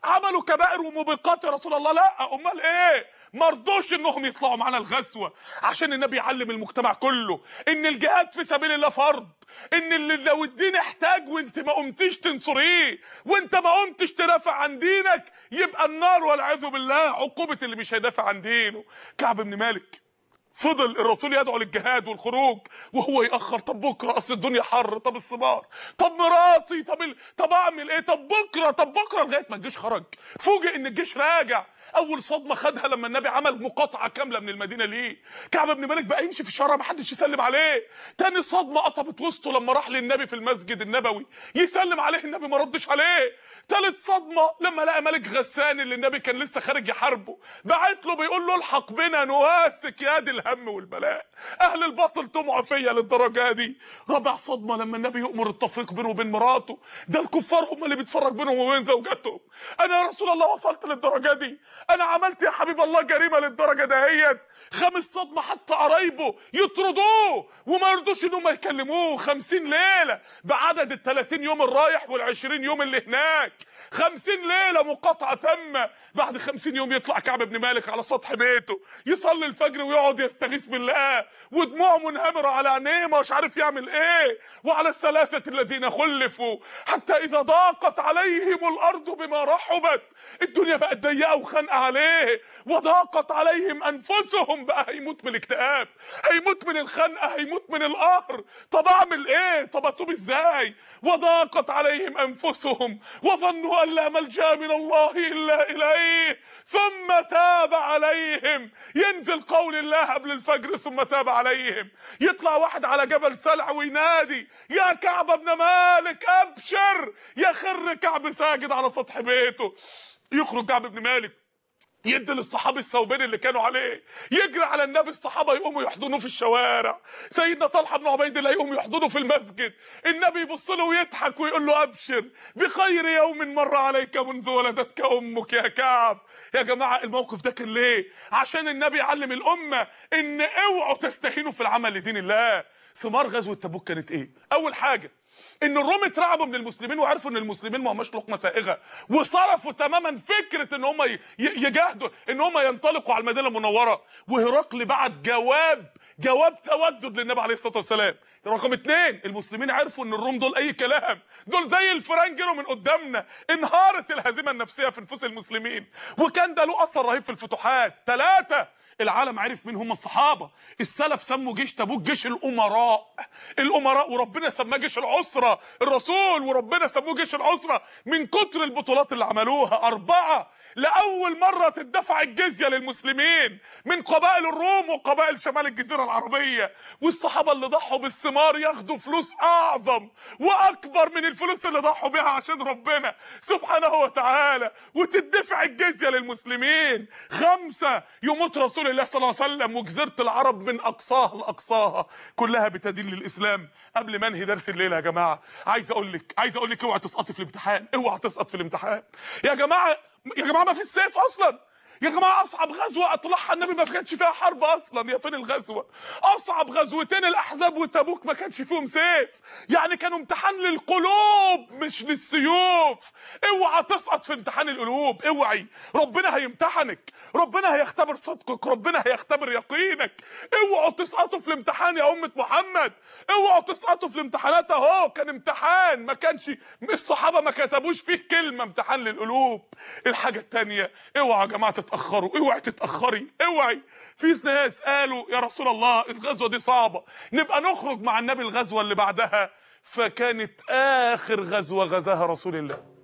عملوا كبائر وموبقات يا رسول الله لا امال ايه مرضوش انهم يطلعوا معانا الغزوه عشان النبي يعلم المجتمع كله ان الجهاد في سبيل الله فرض ان اللي لو الدين احتاج وانت ما قمتش تنصريه وانت ما قمتش تدافع عن دينك يبقى النار والعياذ بالله عقوبه اللي مش هيدافع عن دينه كعب بن مالك فضل الرسول يدعو للجهاد والخروج وهو ياخر طب بكره اصل الدنيا حر طب الثمار طب مراتي طب ال... طب اعمل ايه طب بكره طب بكره لغايه ما الجيش خرج فوجئ ان الجيش راجع اول صدمه خدها لما النبي عمل مقاطعه كامله من المدينه ليه كعب بن مالك بقى يمشي في الشارع ما حدش يسلم عليه تاني صدمه قطمت وسطه لما راح للنبي في المسجد النبوي يسلم عليه النبي ما ردش عليه تالت صدمه لما لقى ملك غسان اللي النبي كان لسه خارج يحاربه بعت له بيقول له الحق بنا نواسك يا دي الهم والبلاء اهل الباطل طمعوا فيا للدرجه دي رابع صدمه لما النبي يؤمر التفريق بينه وبين مراته ده الكفار هم اللي بيتفرج بينهم وبين زوجاتهم انا يا رسول الله وصلت للدرجه دي انا عملت يا حبيب الله جريمه للدرجه دهيت خامس صدمه حتى قرايبه يطردوه وما يرضوش انهم يكلموه خمسين ليله بعدد ال 30 يوم الرايح وال 20 يوم اللي هناك خمسين ليله مقاطعه تامه بعد خمسين يوم يطلع كعب بن مالك على سطح بيته يصلي الفجر ويقعد يستغيث بالله ودموعه منهمره على عينيه مش عارف يعمل ايه وعلى الثلاثه الذين خلفوا حتى اذا ضاقت عليهم الارض بما رحبت الدنيا بقت ضيقه وخانقه عليه وضاقت عليهم انفسهم بقى هيموت من الاكتئاب هيموت من الخنقه هيموت من القهر طب اعمل ايه طب اتوب ازاي وضاقت عليهم انفسهم وظنوا ان لا ملجا من الله الا اليه ثم تاب عليهم ينزل قول الله قبل الفجر ثم تاب عليهم يطلع واحد على جبل سلع وينادي يا كعب بن مالك ابشر يخر كعب ساجد على سطح بيته يخرج كعب بن مالك يدي للصحابه الثوبين اللي كانوا عليه يجري على النبي الصحابه يقوموا يحضنوه في الشوارع سيدنا طلحه بن عبيد الله يقوم يحضنه في المسجد النبي يبص له ويضحك ويقول له ابشر بخير يوم مر عليك منذ ولدتك امك يا كعب يا جماعه الموقف ده كان ليه عشان النبي يعلم الامه ان اوعوا تستهينوا في العمل لدين الله ثمار غزوه تبوك كانت ايه اول حاجه ان الروم اترعبوا من المسلمين وعرفوا ان المسلمين ما هماش لقمه سائغه وصرفوا تماما فكره ان هم ي- يجاهدوا ان هم ينطلقوا على المدينه المنوره وهرقل بعت جواب جواب تودد للنبي عليه الصلاه والسلام رقم اتنين المسلمين عرفوا ان الروم دول اي كلام دول زي الفيران جروا من قدامنا انهارت الهزيمه النفسيه في نفوس المسلمين وكان ده له اثر رهيب في الفتوحات ثلاثه العالم عرف مين هم الصحابه السلف سموا جيش تبوك جيش الامراء الامراء وربنا سماه جيش العسره الرسول وربنا سموه جيش العسره من كتر البطولات اللي عملوها اربعه لاول مره تدفع الجزيه للمسلمين من قبائل الروم وقبائل شمال الجزيره العربيه والصحابه اللي ضحوا بالثمار ياخدوا فلوس اعظم واكبر من الفلوس اللي ضحوا بيها عشان ربنا سبحانه وتعالى وتدفع الجزيه للمسلمين خمسه يموت رسول الله صلى الله عليه وسلم وجزيره العرب من اقصاها لاقصاها كلها بتدين للاسلام قبل ما انهي درس الليله يا جماعه عايز اقول لك عايز اقول لك اوعى تسقطي في الامتحان اوعى تسقط في الامتحان يا جماعه يا جماعه ما فيش سيف اصلا يا جماعه اصعب غزوه اطلعها النبي ما كانش فيها حرب اصلا يا فين الغزوه اصعب غزوتين الاحزاب وتبوك ما كانش فيهم سيف يعني كانوا امتحان للقلوب مش للسيوف اوعى تسقط في امتحان القلوب اوعي ربنا هيمتحنك ربنا هيختبر صدقك ربنا هيختبر يقينك اوعوا تسقطوا في الامتحان يا امه محمد اوعوا تسقطوا في الامتحانات اهو كان امتحان ما كانش الصحابه ما كتبوش فيه كلمه امتحان للقلوب الحاجه الثانيه اوعوا يا جماعه تتاخروا اوعي تتاخري اوعي في ناس قالوا يا رسول الله الغزوه دي صعبه نبقى نخرج مع النبي الغزوه اللي بعدها فكانت اخر غزوه غزاها رسول الله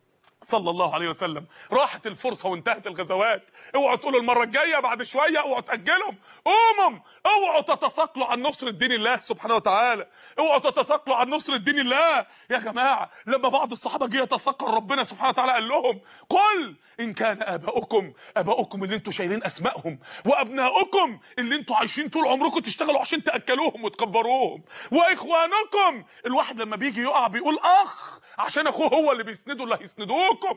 صلى الله عليه وسلم راحت الفرصه وانتهت الغزوات اوعوا تقولوا المره الجايه بعد شويه اوعوا تاجلهم قوموا اوعوا تتثاقلوا عن نصر الدين الله سبحانه وتعالى اوعوا تتثاقلوا عن نصر الدين الله يا جماعه لما بعض الصحابه جه يتثقل ربنا سبحانه وتعالى قال لهم قل ان كان اباؤكم اباؤكم اللي انتوا شايلين اسمائهم وابناؤكم اللي انتوا عايشين طول عمركم تشتغلوا عشان تاكلوهم وتكبروهم واخوانكم الواحد لما بيجي يقع بيقول اخ عشان اخوه هو اللي بيسنده اللي هيسندوه ابوكم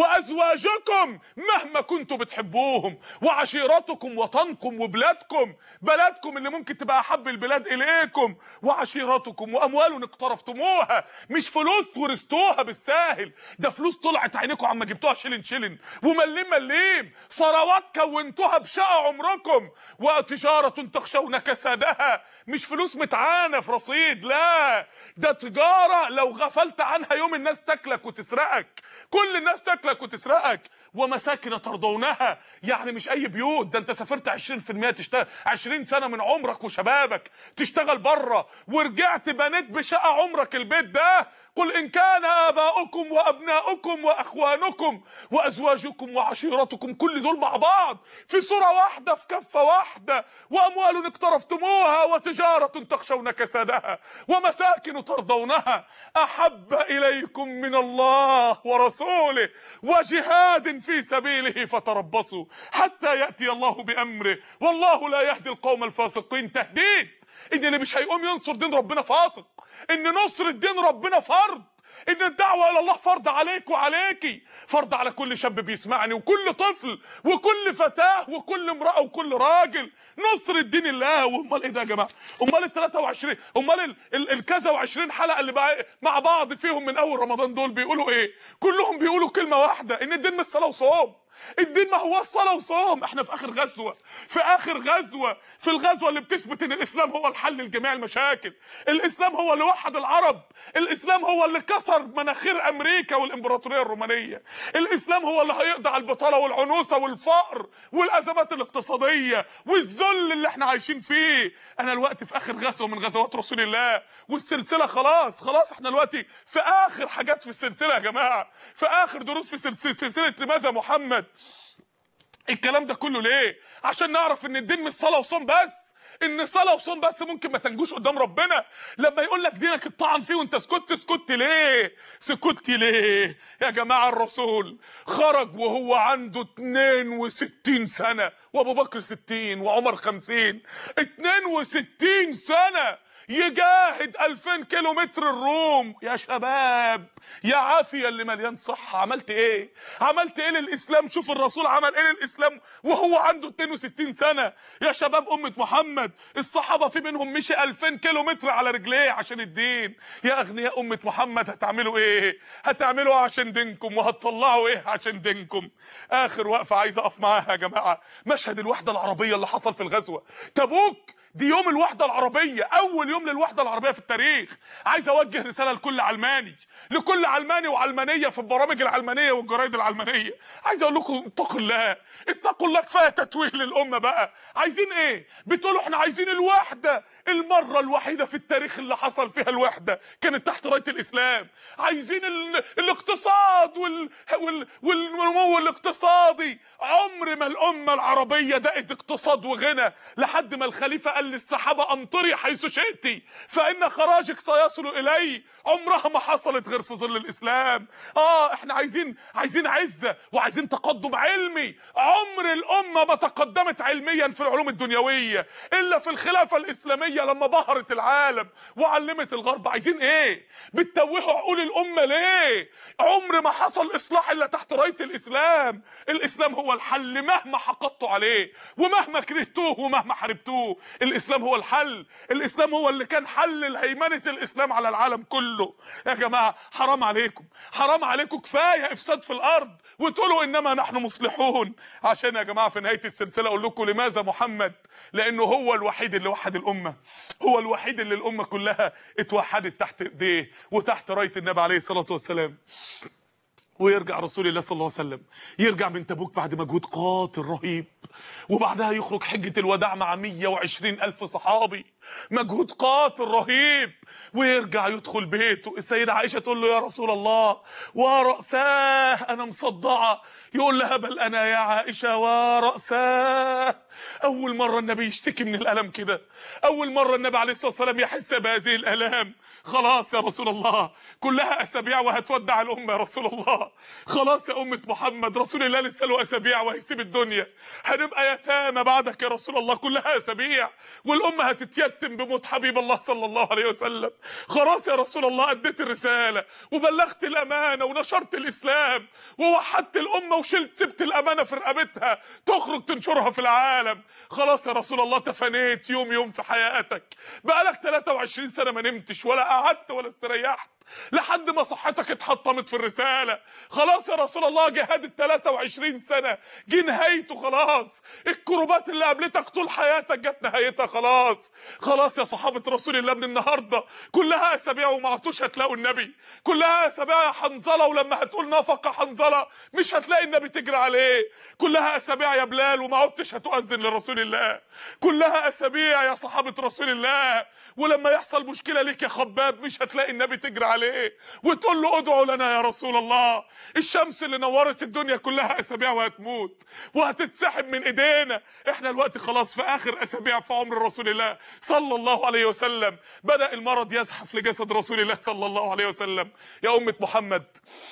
وازواجكم مهما كنتوا بتحبوهم وعشيرتكم وطنكم وبلادكم بلدكم اللي ممكن تبقى احب البلاد اليكم وعشيرتكم واموال اقترفتموها مش فلوس ورثتوها بالساهل ده فلوس طلعت عينيكم عما جبتوها شلن شلن ومليم مليم ثروات كونتوها بشقى عمركم وتجاره تخشون كسادها مش فلوس متعانه في رصيد لا ده تجاره لو غفلت عنها يوم الناس تاكلك وتسرقك كل الناس تاكلك وتسرقك ومساكن ترضونها يعني مش اي بيوت ده انت سافرت 20% تشتغل 20 سنه من عمرك وشبابك تشتغل بره ورجعت بنيت بشقى عمرك البيت ده قل ان كان اباؤكم وابناؤكم واخوانكم وازواجكم وعشيرتكم كل دول مع بعض في صوره واحده في كفه واحده واموال اقترفتموها وتجاره تخشون كسادها ومساكن ترضونها احب اليكم من الله ورسوله وجهاد في سبيله فتربصوا حتى ياتي الله بامره والله لا يهدي القوم الفاسقين تهديد ان اللي مش هيقوم ينصر دين ربنا فاسق ان نصر الدين ربنا فرض ان الدعوه الى الله فرض عليك وعليكي فرض على كل شاب بيسمعني وكل طفل وكل فتاه وكل امراه وكل راجل نصر الدين الله وامال ايه ده يا جماعه امال ال 23 امال ال- ال- الكذا و20 حلقه اللي بقى مع بعض فيهم من اول رمضان دول بيقولوا ايه كلهم بيقولوا كلمه واحده ان الدين مش صلاه وصوم الدين ما هو الصلاه وصوم احنا في اخر غزوه في اخر غزوه في الغزوه اللي بتثبت ان الاسلام هو الحل لجميع المشاكل الاسلام هو اللي وحد العرب الاسلام هو اللي كسر مناخير امريكا والامبراطوريه الرومانيه الاسلام هو اللي هيقضي على البطاله والعنوسه والفقر والازمات الاقتصاديه والذل اللي احنا عايشين فيه انا الوقت في اخر غزوه من غزوات رسول الله والسلسله خلاص خلاص احنا دلوقتي في اخر حاجات في السلسله يا جماعه في اخر دروس في سلسله, سلسلة لماذا محمد الكلام ده كله ليه عشان نعرف ان الدين مش صلاه وصوم بس ان صلاه وصوم بس ممكن ما تنجوش قدام ربنا لما يقول لك دينك اتطعن فيه وانت سكت سكت ليه سكت ليه يا جماعه الرسول خرج وهو عنده 62 سنه وابو بكر 60 وعمر 50 62 سنه يجاهد 2000 كيلو متر الروم يا شباب يا عافيه اللي مليان صحه عملت ايه عملت ايه للاسلام شوف الرسول عمل ايه للاسلام وهو عنده 62 سنه يا شباب امه محمد الصحابه في منهم مشي 2000 كيلو متر على رجليه عشان الدين يا اغنياء امه محمد هتعملوا ايه هتعملوا إيه عشان دينكم وهتطلعوا ايه عشان دينكم اخر وقفه عايز اقف معاها يا جماعه مشهد الوحده العربيه اللي حصل في الغزوه تبوك دي يوم الوحدة العربية أول يوم للوحدة العربية في التاريخ عايز أوجه رسالة لكل علماني لكل علماني وعلمانية في البرامج العلمانية والجرايد العلمانية عايز أقول لكم اتقوا الله اتقوا الله كفاية تتويه للأمة بقى عايزين إيه بتقولوا إحنا عايزين الوحدة المرة الوحيدة في التاريخ اللي حصل فيها الوحدة كانت تحت راية الإسلام عايزين ال... الاقتصاد وال... وال... والنمو الاقتصادي عمر ما الأمة العربية دقت اقتصاد وغنى لحد ما الخليفة قال للصحابة أمطري حيث شئتي فإن خراجك سيصل إلي عمرها ما حصلت غير في ظل الإسلام آه إحنا عايزين عايزين عزة وعايزين تقدم علمي عمر الأمة ما تقدمت علميا في العلوم الدنيوية إلا في الخلافة الإسلامية لما بهرت العالم وعلمت الغرب عايزين إيه بتتوهوا عقول الأمة ليه عمر ما حصل إصلاح إلا تحت راية الإسلام الإسلام هو الحل مهما حقدتوا عليه ومهما كرهتوه ومهما حاربتوه الاسلام هو الحل الاسلام هو اللي كان حل الهيمنه الاسلام على العالم كله يا جماعه حرام عليكم حرام عليكم كفايه افساد في الارض وتقولوا انما نحن مصلحون عشان يا جماعه في نهايه السلسله اقول لكم لماذا محمد لانه هو الوحيد اللي وحد الامه هو الوحيد اللي الامه كلها اتوحدت تحت ايديه وتحت رايه النبي عليه الصلاه والسلام ويرجع رسول الله صلى الله عليه وسلم يرجع من تبوك بعد مجهود قاتل رهيب وبعدها يخرج حجة الوداع مع 120 ألف صحابي مجهود قاتل رهيب ويرجع يدخل بيته السيدة عائشة تقول له يا رسول الله ورأساه أنا مصدعة يقول لها بل أنا يا عائشة ورأساه أول مرة النبي يشتكي من الألم كده أول مرة النبي عليه الصلاة والسلام يحس بهذه الألام خلاص يا رسول الله كلها أسابيع وهتودع الأمة يا رسول الله خلاص يا أمة محمد رسول الله لسه له أسابيع وهيسيب الدنيا هنبقى يتامى بعدك يا رسول الله كلها أسابيع والأمة هتتيتم يتم بموت حبيب الله صلى الله عليه وسلم خلاص يا رسول الله اديت الرساله وبلغت الامانه ونشرت الاسلام ووحدت الامه وشلت سبت الامانه في رقبتها تخرج تنشرها في العالم خلاص يا رسول الله تفنيت يوم يوم في حياتك بقالك 23 سنه ما نمتش ولا قعدت ولا استريحت لحد ما صحتك اتحطمت في الرسالة خلاص يا رسول الله جهاد ال 23 سنة جه نهايته خلاص الكروبات اللي قابلتك طول حياتك جت نهايتها خلاص خلاص يا صحابة رسول الله من النهاردة كلها أسابيع وما عدتوش هتلاقوا النبي كلها أسابيع يا حنظلة ولما هتقول نفقة حنظلة مش هتلاقي النبي تجري عليه كلها أسابيع يا بلال وما عدتش هتؤذن لرسول الله كلها أسابيع يا صحابة رسول الله ولما يحصل مشكلة ليك يا خباب مش هتلاقي النبي تجري عليه وتقول له ادعوا لنا يا رسول الله الشمس اللي نورت الدنيا كلها اسابيع وهتموت وهتتسحب من ايدينا احنا الوقت خلاص في اخر اسابيع في عمر رسول الله صلى الله عليه وسلم بدا المرض يزحف لجسد رسول الله صلى الله عليه وسلم يا امه محمد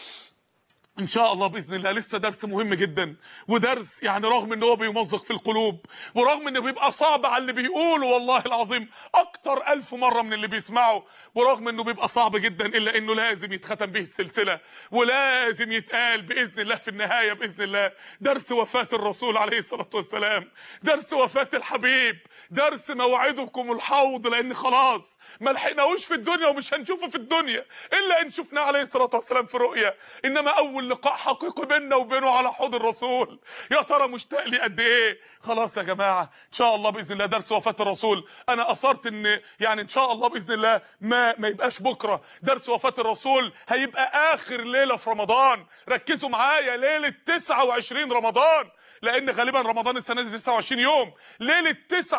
ان شاء الله باذن الله لسه درس مهم جدا ودرس يعني رغم ان هو بيمزق في القلوب ورغم انه بيبقى صعب على اللي بيقوله والله العظيم اكتر الف مره من اللي بيسمعه ورغم انه بيبقى صعب جدا الا انه لازم يتختم به السلسله ولازم يتقال باذن الله في النهايه باذن الله درس وفاه الرسول عليه الصلاه والسلام درس وفاه الحبيب درس موعدكم الحوض لان خلاص ما لحقناهوش في الدنيا ومش هنشوفه في الدنيا الا ان شفناه عليه الصلاه والسلام في رؤيا انما اول لقاء حقيقي بيننا وبينه على حوض الرسول يا ترى مشتاق لي قد ايه خلاص يا جماعه ان شاء الله باذن الله درس وفاه الرسول انا اثرت ان يعني ان شاء الله باذن الله ما ما يبقاش بكره درس وفاه الرسول هيبقى اخر ليله في رمضان ركزوا معايا ليله 29 رمضان لان غالبا رمضان السنه دي 29 يوم ليله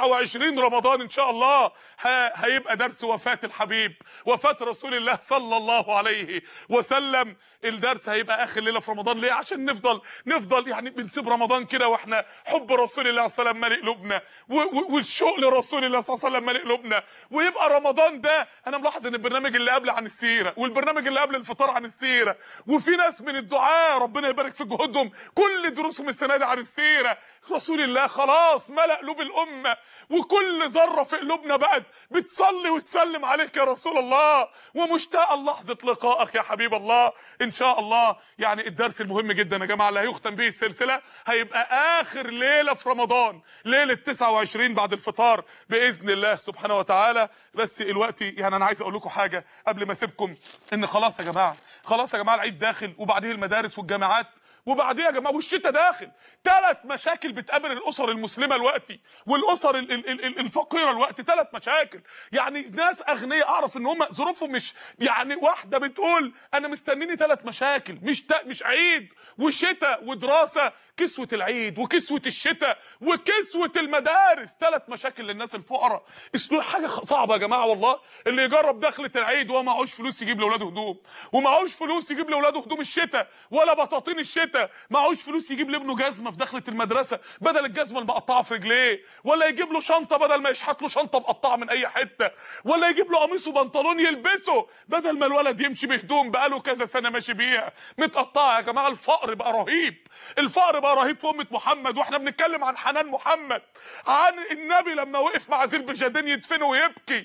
29 رمضان ان شاء الله ه- هيبقى درس وفاه الحبيب وفاه رسول الله صلى الله عليه وسلم الدرس هيبقى اخر ليله في رمضان ليه عشان نفضل نفضل يعني بنسيب رمضان كده واحنا حب رسول الله صلى الله عليه وسلم مالئ قلوبنا و- و- والشوق لرسول الله صلى الله عليه وسلم مالئ قلوبنا ويبقى رمضان ده انا ملاحظ ان البرنامج اللي قبل عن السيره والبرنامج اللي قبل الفطار عن السيره وفي ناس من الدعاء ربنا يبارك في جهودهم كل دروسهم السنه دي عن السيره رسول الله خلاص ملأ قلوب الامه وكل ذره في قلوبنا بقت بتصلي وتسلم عليك يا رسول الله ومشتاقه لحظه لقائك يا حبيب الله ان شاء الله يعني الدرس المهم جدا يا جماعه اللي هيختم به السلسله هيبقى اخر ليله في رمضان ليله 29 بعد الفطار باذن الله سبحانه وتعالى بس الوقت يعني انا عايز اقول لكم حاجه قبل ما اسيبكم ان خلاص يا جماعه خلاص يا جماعه العيد داخل وبعديه المدارس والجامعات وبعديها يا جماعه والشتاء داخل ثلاث مشاكل بتقابل الاسر المسلمه دلوقتي والاسر ال- ال- ال- الفقيره دلوقتي ثلاث مشاكل يعني ناس اغنياء اعرف ان هم ظروفهم مش يعني واحده بتقول انا مستنيني ثلاث مشاكل مش تا مش عيد وشتاء ودراسه كسوه العيد وكسوه الشتاء وكسوه المدارس ثلاث مشاكل للناس الفقراء اسلوب حاجه خ- صعبه يا جماعه والله اللي يجرب دخله العيد وهو معهوش فلوس يجيب لاولاده هدوم ومعهوش فلوس يجيب لاولاده هدوم الشتاء ولا بطاطين الشتاء معهوش فلوس يجيب لابنه جزمه في دخله المدرسه بدل الجزمه المقطعه في رجليه ولا يجيب له شنطه بدل ما يشحت له شنطه مقطعه من اي حته ولا يجيب له قميص وبنطلون يلبسه بدل ما الولد يمشي بهدوم بقاله كذا سنه ماشي بيها متقطعه يا جماعه الفقر بقى رهيب الفقر بقى رهيب في امه محمد واحنا بنتكلم عن حنان محمد عن النبي لما وقف مع ذي البجادين يدفنه ويبكي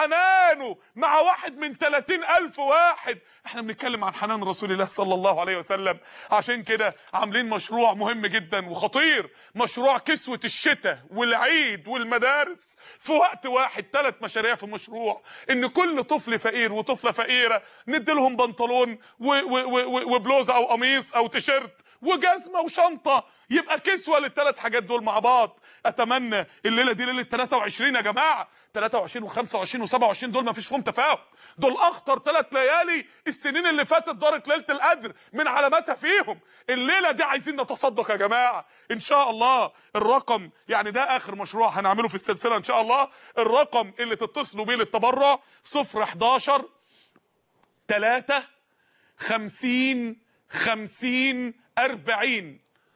حنانه مع واحد من 30 ألف واحد احنا بنتكلم عن حنان رسول الله صلى الله عليه وسلم عشان كده عاملين مشروع مهم جدا وخطير مشروع كسوة الشتاء والعيد والمدارس في وقت واحد ثلاث مشاريع في مشروع ان كل طفل فقير وطفلة فقيرة ندي لهم بنطلون و- و- و- و- وبلوزة او قميص او تيشيرت وجزمة وشنطة يبقى كسوة للثلاث حاجات دول مع بعض اتمنى الليلة دي ليلة 23 يا جماعة 23 و25 و27 دول ما فيش فيهم تفاهم دول اخطر ثلاث ليالي السنين اللي فاتت دارت ليله القدر من علاماتها فيهم الليله دي عايزين نتصدق يا جماعه ان شاء الله الرقم يعني ده اخر مشروع هنعمله في السلسله ان شاء الله الرقم اللي تتصلوا بيه للتبرع 011 3 50 50 40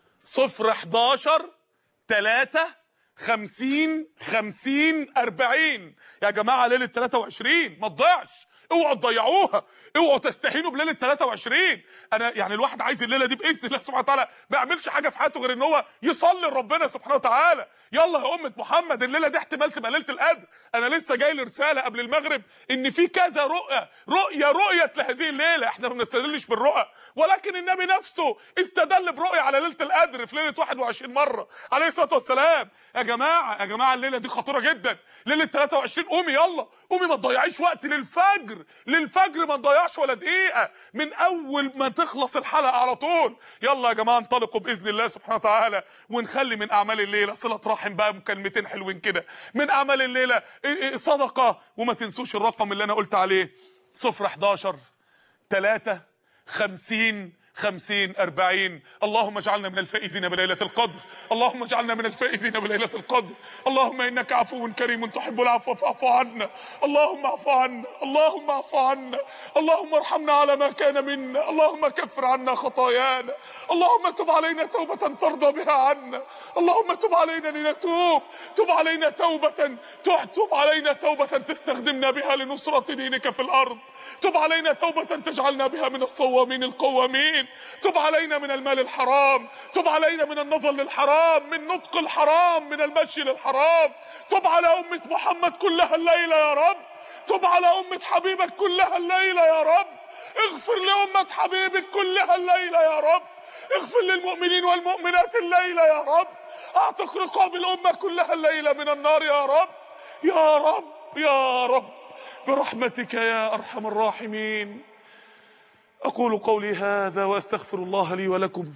011 3 50 50 40 يا جماعه ليله 23 ما تضيعش اوعوا تضيعوها اوعوا تستهينوا بليله 23 انا يعني الواحد عايز الليله دي باذن الله سبحانه وتعالى ما يعملش حاجه في حياته غير ان هو يصلي لربنا سبحانه وتعالى يلا يا امه محمد الليله دي احتمال تبقى ليله القدر انا لسه جاي لي رساله قبل المغرب ان في كذا رؤيه رؤيه رؤيه لهذه الليله احنا ما بنستدلش بالرؤى ولكن النبي نفسه استدل برؤيه على ليله القدر في ليله 21 مره عليه الصلاه والسلام يا جماعه يا جماعه الليله دي خطيره جدا ليله 23 قومي يلا قومي ما تضيعيش وقت للفجر للفجر ما تضيعش ولا دقيقه من اول ما تخلص الحلقه على طول يلا يا جماعه انطلقوا باذن الله سبحانه وتعالى ونخلي من اعمال الليله صله رحم بقى مكالمتين حلوين كده من اعمال الليله إيه إيه صدقه وما تنسوش الرقم اللي انا قلت عليه 0 11 3 50 خمسين أربعين اللهم اجعلنا من الفائزين بليلة القدر اللهم اجعلنا من الفائزين بليلة القدر اللهم إنك عفو كريم تحب العفو فاعف عنا اللهم اعف عنا اللهم اعف عنا اللهم ارحمنا على ما كان منا اللهم كفر عنا خطايانا اللهم تب علينا توبة ترضى بها عنا اللهم تب علينا لنتوب تب علينا توبة تب علينا توبة تستخدمنا بها لنصرة دينك في الأرض تب علينا توبة تجعلنا بها من الصوامين القوامين تب علينا من المال الحرام تب علينا من النظر للحرام من نطق الحرام من المشي للحرام تب على أمة محمد كلها الليلة يا رب تب على أمة حبيبك كلها الليلة يا رب اغفر لأمة حبيبك كلها الليلة يا رب اغفر للمؤمنين والمؤمنات الليلة يا رب اعتق رقاب الأمة كلها الليلة من النار يا رب يا رب يا رب برحمتك يا أرحم الراحمين أقول قولي هذا وأستغفر الله لي ولكم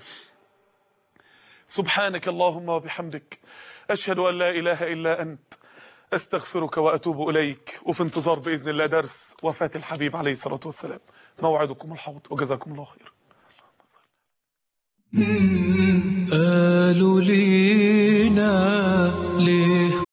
سبحانك اللهم وبحمدك أشهد أن لا إله إلا أنت أستغفرك وأتوب إليك وفي انتظار بإذن الله درس وفاة الحبيب عليه الصلاة والسلام موعدكم الحوض وجزاكم الله خير قالوا لينا ليه